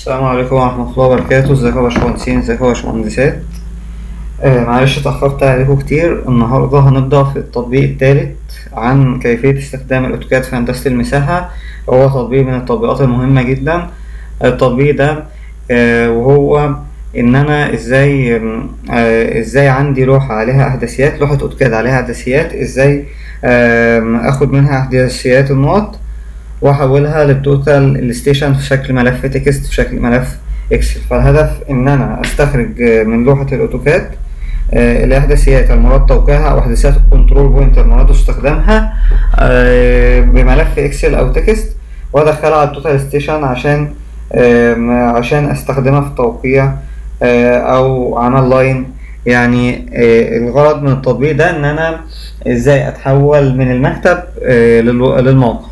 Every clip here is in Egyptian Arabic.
السلام عليكم ورحمة الله وبركاته ازيكم يا باشمهندسين ازيكم يا باشمهندسات آه معلش اتأخرت عليكم كتير النهاردة هنبدأ في التطبيق التالت عن كيفية استخدام الأوتوكاد في هندسة المساحة هو تطبيق من التطبيقات المهمة جدا التطبيق ده آه وهو إن أنا ازاي آه ازاي عندي لوحة عليها إحداثيات لوحة أوتوكاد عليها إحداثيات ازاي آه آخد منها إحداثيات النقط واحولها للتوتال ستيشن في شكل ملف تكست في شكل ملف اكسل فالهدف ان انا استخرج من لوحة الاوتوكاد آه الاحداثيات المراد توقيعها او احداثيات الكنترول بوينت المراد استخدامها آه بملف اكسل او تكست وادخلها على التوتال ستيشن عشان آه عشان استخدمها في توقيع او عمل لاين يعني الغرض من التطبيق ده ان انا ازاي اتحول من المكتب للموقع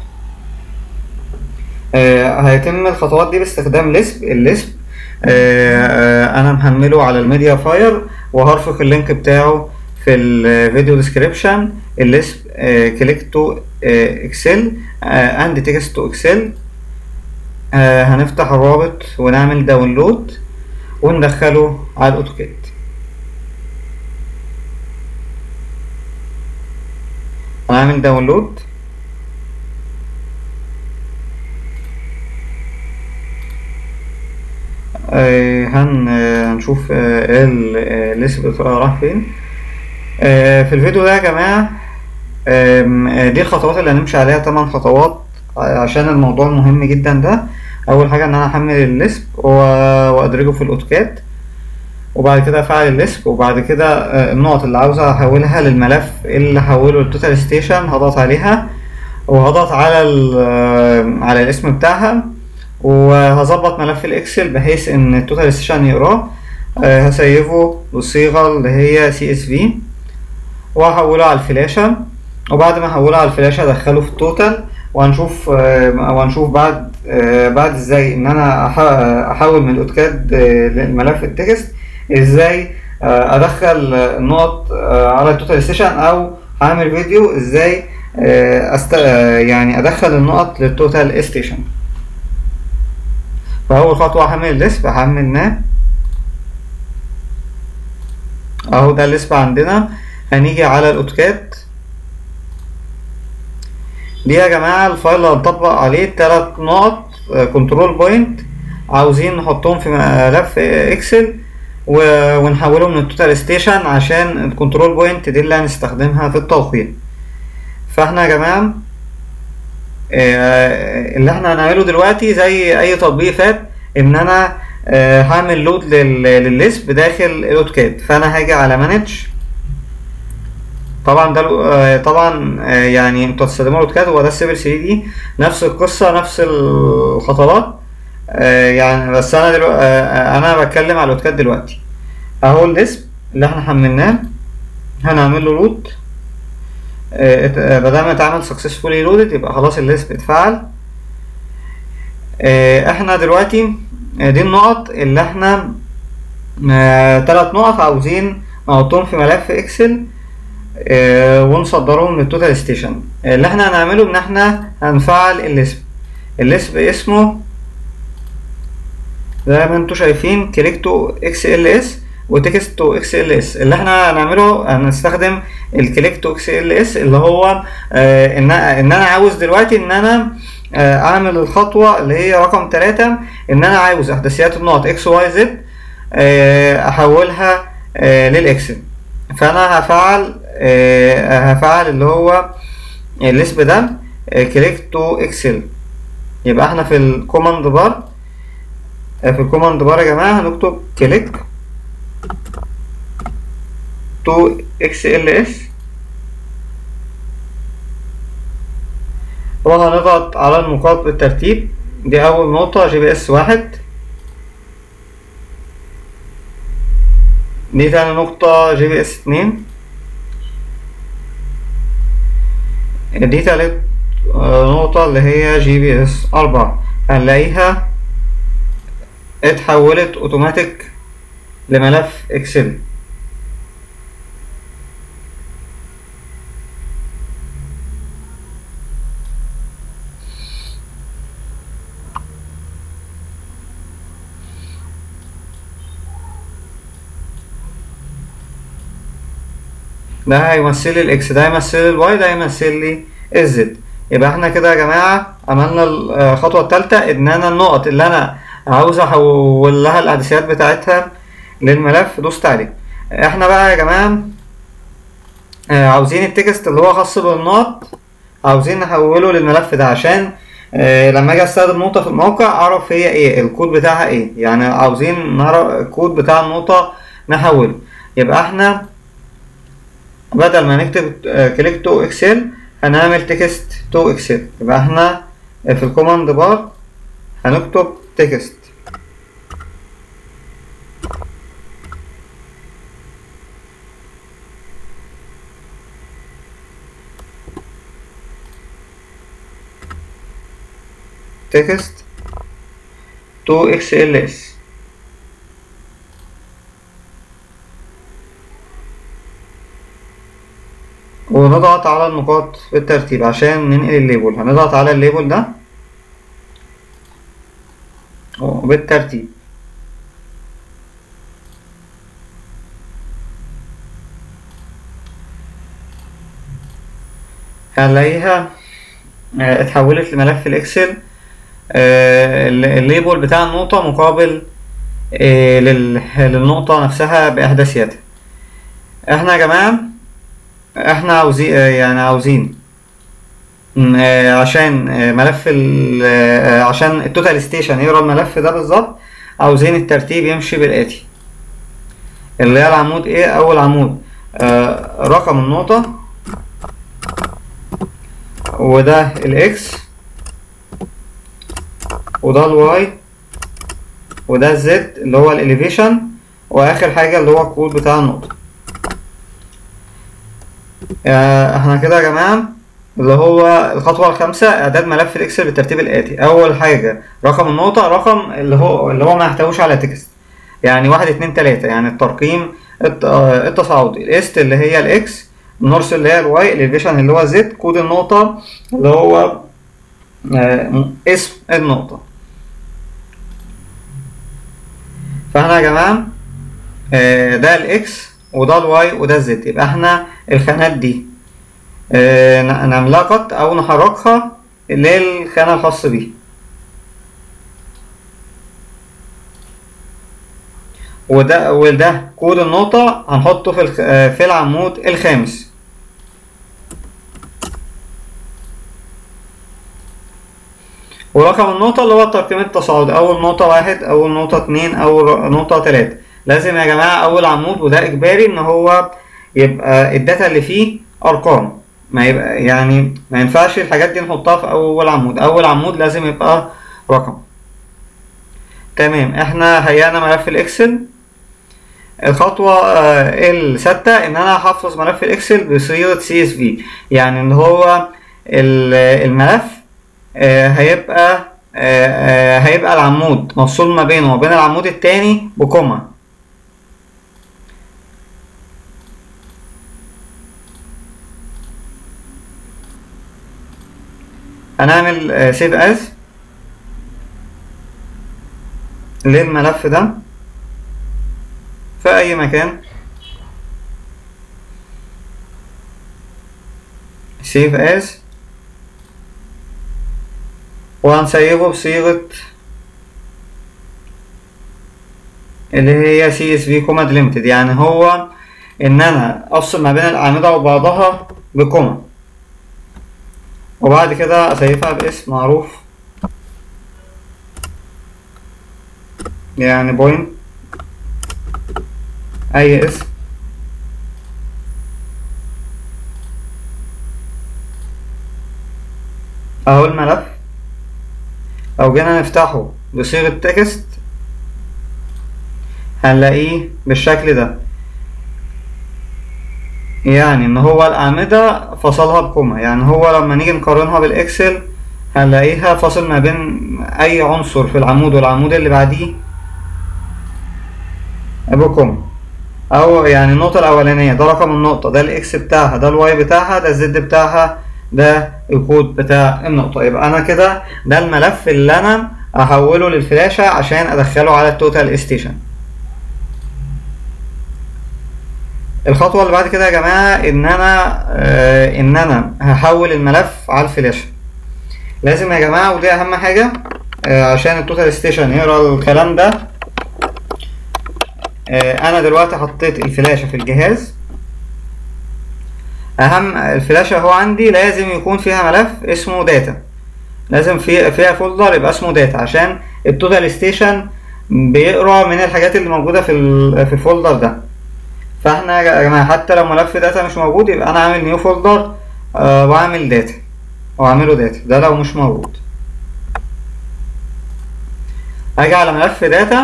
آه هيتم الخطوات دي باستخدام لسب اللسب آه آه انا محمله على الميديا فاير وهرفق اللينك بتاعه في الفيديو ديسكريبشن اللسب كليك تو اكسل اند تكست تو اكسل هنفتح الرابط ونعمل داونلود وندخله على الاوتوكاد هنعمل داونلود هن هنشوف النسبة راح فين في الفيديو ده يا جماعة دي الخطوات اللي هنمشي عليها تمن خطوات عشان الموضوع المهم جدا ده أول حاجة إن أنا أحمل الليسب وأدرجه في الأوتوكاد وبعد كده أفعل الليسب وبعد كده النقط اللي عاوزة أحولها للملف اللي هحوله للتوتال ستيشن هضغط عليها وهضغط على على الاسم بتاعها وهظبط ملف الاكسل بحيث ان التوتال ستيشن يقراه أه هسيفه بالصيغة اللي هي سي اس في وهحوله على الفلاشة وبعد ما احوله على الفلاشة ادخله في التوتال وهنشوف أه وهنشوف بعد أه بعد ازاي ان انا احول من الاوتوكاد للملف التكست ازاي ادخل النقط على التوتال ستيشن او هعمل فيديو ازاي أست... يعني ادخل النقط للتوتال ستيشن فأول خطوة هحمل الليسب حملناه أهو ده الليسب عندنا هنيجي على الأوتوكاد دي يا جماعة الفايل اللي هنطبق عليه تلات نقط كنترول بوينت عاوزين نحطهم في ملف اكسل ونحولهم من التوتال ستيشن عشان الكنترول بوينت دي اللي هنستخدمها في التوقيع فاحنا يا جماعة اللي احنا هنعمله دلوقتي زي اي تطبيق فات ان انا هعمل لود للليسب داخل الاوتوكاد فانا هاجي على مانج طبعا ده طبعا يعني انتوا هتستخدموا الاوتوكاد هو ده السيفل 3 دي نفس القصه نفس الخطوات يعني بس انا دلوقتي انا بتكلم على الاوتوكاد دلوقتي اهو الليسب اللي احنا حملناه هنعمل له لود بدل ما اتعمل successfully loaded يبقى خلاص الليسب اتفعل احنا دلوقتي دي النقط اللي احنا تلات نقط عاوزين نحطهم في ملف اكسل ونصدرهم للتوتال ستيشن اللي احنا هنعمله ان احنا هنفعل الليسب الليسب اسمه زي ما انتوا شايفين كليك تو اكس ال اس وتكست تو اكس ال اس اللي احنا هنعمله هنستخدم الكليك تو اكس ال اس اللي هو آه ان ان انا عاوز دلوقتي ان انا آه اعمل الخطوه اللي هي رقم ثلاثة ان انا عاوز احداثيات النقط اكس واي زد آه احولها آه للاكسل فانا هفعل آه هفعل اللي هو الاسم ده آه كليك تو اكسل يبقى احنا في الكوماند بار آه في الكوماند بار يا جماعه هنكتب كليك تو اكس ال اس طبعا هنضغط على النقاط بالترتيب دي اول نقطة جي بي اس واحد دي تاني نقطة جي بي اس اتنين دي تالت نقطة اللي هي جي بي اس أربعة هنلاقيها اتحولت اوتوماتيك لملف اكسل ده هيمثل لي الاكس ده هيمثل لي الواي ده هيمثل لي الزد يبقى احنا كده يا جماعة عملنا الخطوة التالتة ان انا النقط اللي انا عاوز احول لها الاحداثيات بتاعتها للملف دوست عليه احنا بقى يا جماعة آه، عاوزين التكست اللي هو خاص بالنقط عاوزين نحوله للملف ده عشان آه، لما اجي استخدم نقطة في الموقع اعرف هي ايه الكود بتاعها ايه يعني عاوزين نعرف الكود بتاع النقطة نحوله يبقى احنا بدل ما نكتب كليك تو اكسل هنعمل تكست تو اكسل يبقى احنا في الكوماند بار هنكتب تكست تكست تو اكس ال اس ونضغط على النقاط بالترتيب عشان ننقل الليبل هنضغط على الليبل ده بالترتيب هنلاقيها آه، اتحولت لملف الاكسل آه، الليبل بتاع النقطة مقابل آه، لل- للنقطة نفسها بإحداثياتها احنا يا جماعة احنا عاوزين يعني عاوزين م- آه، عشان آه، ملف ال آه، عشان التوتال ستيشن يقرا الملف ده بالظبط عاوزين الترتيب يمشي بالآتي اللي هي العمود ايه اول عمود آه، رقم النقطة وده الاكس وده الواي وده الزد اللي هو الاليفيشن واخر حاجة اللي هو الكود بتاع النقطة آه، احنا كده يا جماعة اللي هو الخطوة الخامسة إعداد ملف الإكسل بالترتيب الآتي أول حاجة رقم النقطة رقم اللي هو اللي هو ما يحتويش على تكست يعني واحد اتنين تلاتة يعني الترقيم الت- آه، التصاعدي الإست اللي هي الإكس النورث اللي هي الواي الإليفيشن اللي هو زد كود النقطة اللي هو آه، اسم النقطة فاحنا يا جماعة آه، ده الإكس وده الواي وده الزد يبقى احنا الخانات دي آه، ن- نعملها قط او نحركها للخانة الخاصة بيه وده وده كود النقطة هنحطه في الخ... آه، في العمود الخامس ورقم النقطة اللي هو الترقيم التصاعدي أول نقطة واحد أول نقطة اتنين أول ر- نقطة تلاتة لازم يا جماعة أول عمود وده إجباري إن هو يبقى الداتا اللي فيه أرقام ما يبقى يعني ما ينفعش الحاجات دي نحطها في أول عمود أول عمود لازم يبقى رقم تمام احنا هيئنا ملف الإكسل الخطوة آه، الستة إن أنا أحفظ ملف الإكسل بصيغة CSV يعني إن هو ال- الملف آه، هيبقى آه، آه، هيبقى العمود مفصول ما بينه وبين العمود التاني بكوما هنعمل سيف از للملف ده في أي مكان سيف از وهنسيبه بصيغة اللي هي سي اس في كوما ليميتد يعني هو ان انا افصل ما بين الاعمدة وبعضها بكوما وبعد كده اسيفها باسم معروف يعني بوينت اي اسم اهو الملف لو جينا نفتحه بصيغة تكست هنلاقيه بالشكل ده يعني ان هو الاعمدة فصلها بكوما يعني هو لما نيجي نقارنها بالاكسل هنلاقيها فاصل ما بين اي عنصر في العمود والعمود اللي بعديه بكوما او يعني النقطة الاولانية ده رقم النقطة ده الاكس بتاعها ده الواي بتاعها ده الزد بتاعها ده الكود بتاع النقطة يبقى انا كده ده الملف اللي انا احوله للفلاشة عشان ادخله على التوتال ستيشن الخطوة اللي بعد كده يا جماعة ان انا آه ان انا هحول الملف على الفلاشة لازم يا جماعة ودي اهم حاجة آه عشان التوتال ستيشن يقرا الكلام ده آه انا دلوقتي حطيت الفلاشة في الجهاز اهم الفلاشة هو عندي لازم يكون فيها ملف اسمه داتا لازم في فيها فولدر يبقى اسمه داتا عشان التوتال ستيشن بيقرا من الحاجات اللي موجودة في ال- في الفولدر ده فاحنا يا جماعة حتى لو ملف داتا مش موجود يبقى انا عامل نيو فولدر آه واعمل داتا واعمله داتا ده لو مش موجود اجي على ملف داتا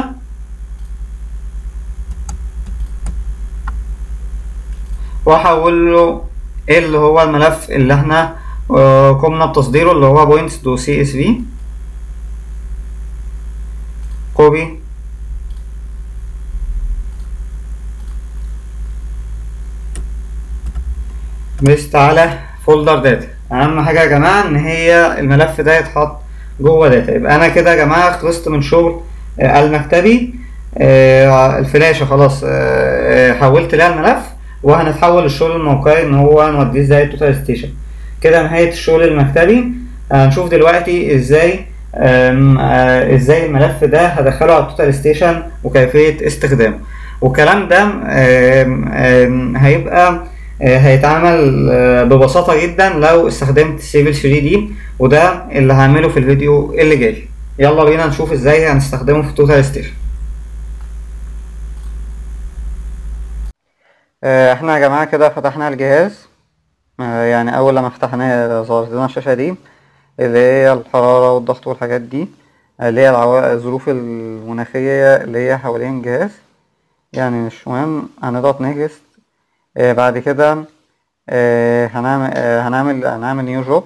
واحول له ايه اللي هو الملف اللي احنا آه، قمنا بتصديره اللي هو بوينتس دو سي اس في كوبي بيست على فولدر داتا اهم حاجه يا جماعه ان هي الملف ده يتحط جوه داتا يبقى انا كده يا جماعه خلصت من شغل آه، المكتبي آه، الفلاشه خلاص آه، آه، حولت لها الملف وهنتحول للشغل الموقعي ان هو نوديه ازاي التوتال ستيشن كده نهايه الشغل المكتبي هنشوف دلوقتي ازاي آم، آه، ازاي الملف ده هدخله على التوتال ستيشن وكيفيه استخدامه والكلام ده آم، آم، هيبقى آه، هيتعمل آه، ببساطة جدا لو استخدمت سيفل 3 دي وده اللي هعمله في الفيديو اللي جاي يلا بينا نشوف ازاي هنستخدمه في توتال ستيشن احنا يا جماعة كده فتحنا الجهاز آه، يعني اول لما فتحناه ظهرت لنا الشاشة دي اللي هي الحرارة والضغط والحاجات دي اللي هي العوا- الظروف المناخية اللي هي حوالين الجهاز يعني مش مهم هنضغط نيكست آه بعد كده آه هنعمل آه هنعمل هنعمل نيو جوب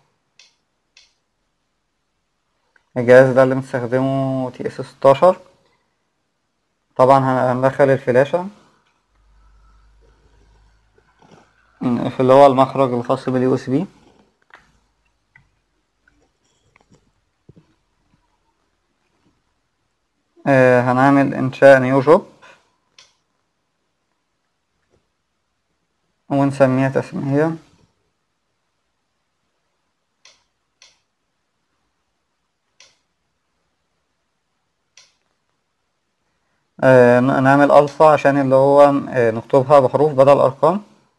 الجهاز ده اللي بنستخدمه تي اس 16 طبعا هن- هندخل الفلاشة في اللي هو المخرج الخاص باليو اس بي هنعمل انشاء نيو جوب ونسميها تسمية آه، ن- نعمل ألفا عشان اللي هو آه، نكتبها بحروف بدل أرقام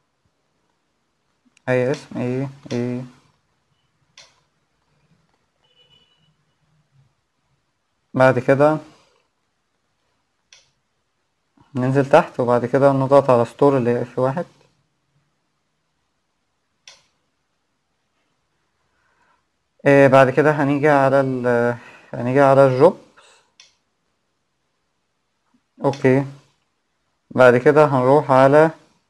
أي اسم إيه إيه بعد كده ننزل تحت وبعد كده نضغط على ستور اللي هي في واحد آه، بعد كده هنيجي على ال هنيجي على الجوب اوكي بعد كده هنروح على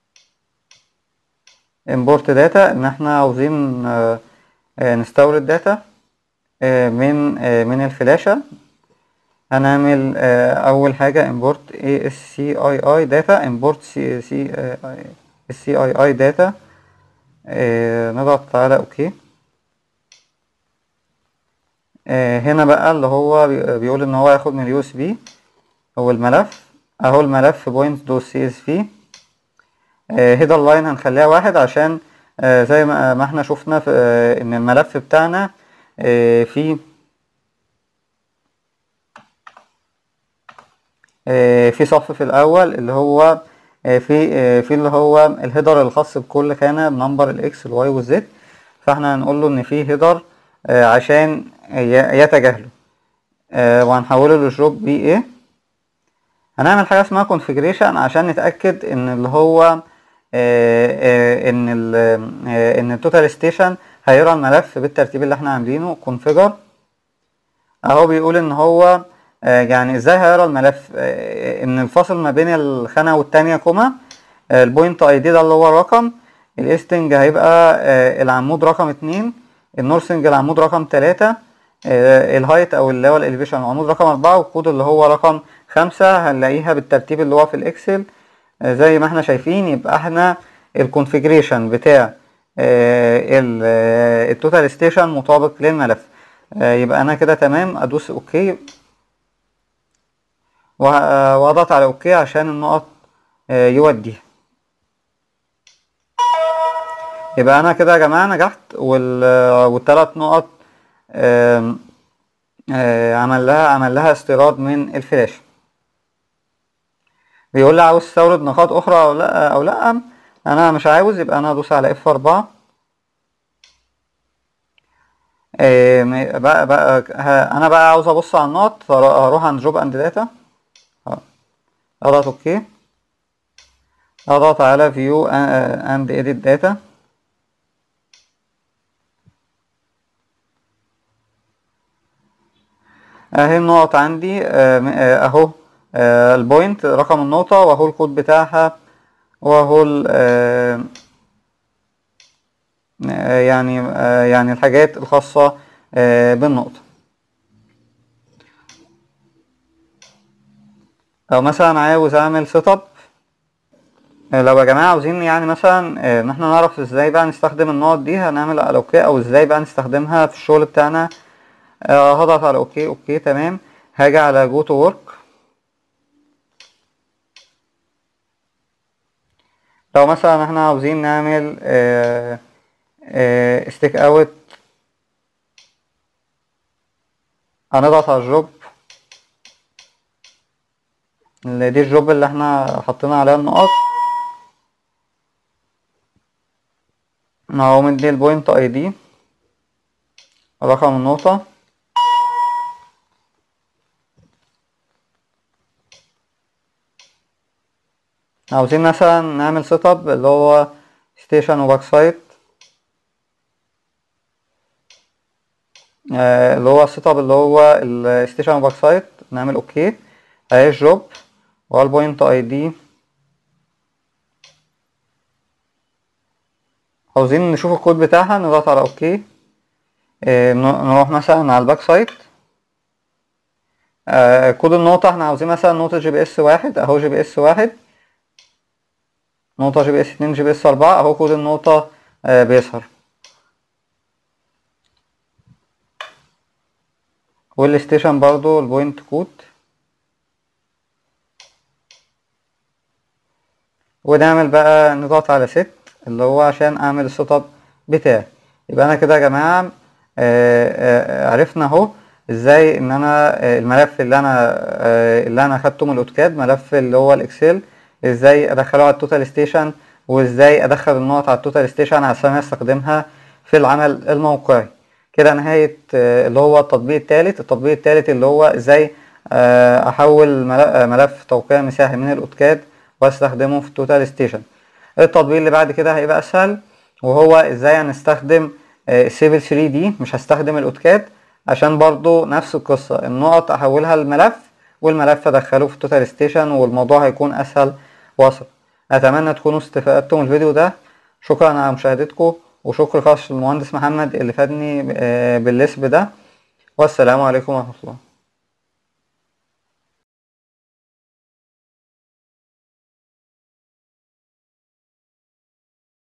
import data ان احنا عاوزين آه، آه، نستورد داتا من آه، من الفلاشة هنعمل آه، اول حاجة import ASCII data import CCI data آه، نضغط على اوكي آه، هنا بقى اللي هو بي- بيقول ان هو ياخد من اليو اس بي هو الملف اهو الملف بوينت دو سي اس في هيدر لاين هنخليها واحد عشان آه، زي ما ما احنا شفنا في آه، ان الملف بتاعنا آه، فيه آه، في صف في الاول اللي هو آه، في آه، في اللي هو الهيدر الخاص بكل خانه بنمبر الاكس الواي والزد فاحنا هنقول له ان في هيدر عشان ي- يتجاهله آه، وهنحوله لجروب بي ايه هنعمل حاجه اسمها configuration عشان نتاكد ان اللي هو آه، آه، ان ال آه، ان التوتال ستيشن هيقرا الملف بالترتيب اللي احنا عاملينه configure اهو بيقول ان هو آه، يعني ازاي هيقرا الملف آه، ان الفاصل ما بين الخانه والتانية كوما البوينت اي دي ده اللي هو الرقم الاستنج هيبقى آه، العمود رقم اتنين النورسنج العمود رقم تلاتة آه، الهايت او اللي هو الاليفيشن العمود رقم اربعة والكود اللي هو رقم خمسة هنلاقيها بالترتيب اللي هو في الاكسل آه، زي ما احنا شايفين يبقى احنا الكونفيجريشن بتاع التوتال ستيشن مطابق للملف آه، يبقى انا كده تمام ادوس اوكي وه- واضغط على اوكي عشان النقط آه، يوديها يبقى انا كده يا جماعه نجحت وال والثلاث نقط آم، آه، عمل لها عمل لها استيراد من الفلاش بيقول لي عاوز تستورد نقاط اخرى او لا او لا انا مش عاوز يبقى انا ادوس على اف 4 بقى بقى ه- انا بقى عاوز ابص على النقط فر- هروح عند جوب اند داتا اضغط اوكي اضغط على فيو اند اديت داتا اهي النقط عندي آه، م- آه، اهو آه، البوينت رقم النقطة واهو الكود بتاعها واهو ال- آه، آه، يعني آه، يعني الحاجات الخاصة آه، بالنقطة لو مثلا عاوز اعمل سيت اب لو يا جماعة عاوزين يعني مثلا آه، ان احنا نعرف ازاي بقى نستخدم النقط دي هنعمل على اوكي او ازاي بقى نستخدمها في الشغل بتاعنا آه، هضغط على اوكي اوكي تمام هاجي على جو تو ورك لو مثلا احنا عاوزين نعمل ستيك اوت هنضغط على الجوب اللي دي الجوب اللي احنا حطينا عليها النقط اهو مدي البوينت اي دي رقم النقطة عاوزين مثلا نعمل سيت اب اللي هو ستيشن وباك سايت آه، اللي هو السيت اب اللي هو الستيشن وباك سايت نعمل اوكي اهي الجوب والبوينت اي دي عاوزين نشوف الكود بتاعها نضغط على اوكي آه، ن- نروح مثلا على الباك سايت آه، كود النقطة احنا عاوزين مثلا نقطة جي بي اس واحد اهو جي بي اس واحد نقطة جي بي اس اتنين جي بي اس اربعة اهو كود النقطة آه، بيظهر والستيشن برضو البوينت كود ونعمل بقى نضغط على ست اللي هو عشان اعمل السيت اب بتاعي يبقى انا كده يا جماعه آه، آه، عرفنا اهو ازاي ان انا آه، الملف اللي انا آه، اللي انا اخدته من الاوتوكاد ملف اللي هو الاكسل ازاي ادخله على التوتال ستيشن وازاي ادخل النقط على التوتال ستيشن عشان استخدمها في العمل الموقعي كده نهاية آه، اللي هو التطبيق الثالث التطبيق الثالث اللي هو ازاي آه، احول مل- آه، ملف توقيع مساحي من الاوتوكاد واستخدمه في التوتال ستيشن التطبيق اللي بعد كده هيبقى اسهل وهو ازاي هنستخدم السيفل 3 دي مش هستخدم الاوتوكاد عشان برضو نفس القصة النقط احولها لملف والملف ادخله في التوتال ستيشن والموضوع هيكون اسهل واسرع اتمنى تكونوا استفدتم من الفيديو ده شكرا على مشاهدتكم وشكر خاص للمهندس محمد اللي فادني آه، بالاسم ده والسلام عليكم ورحمة الله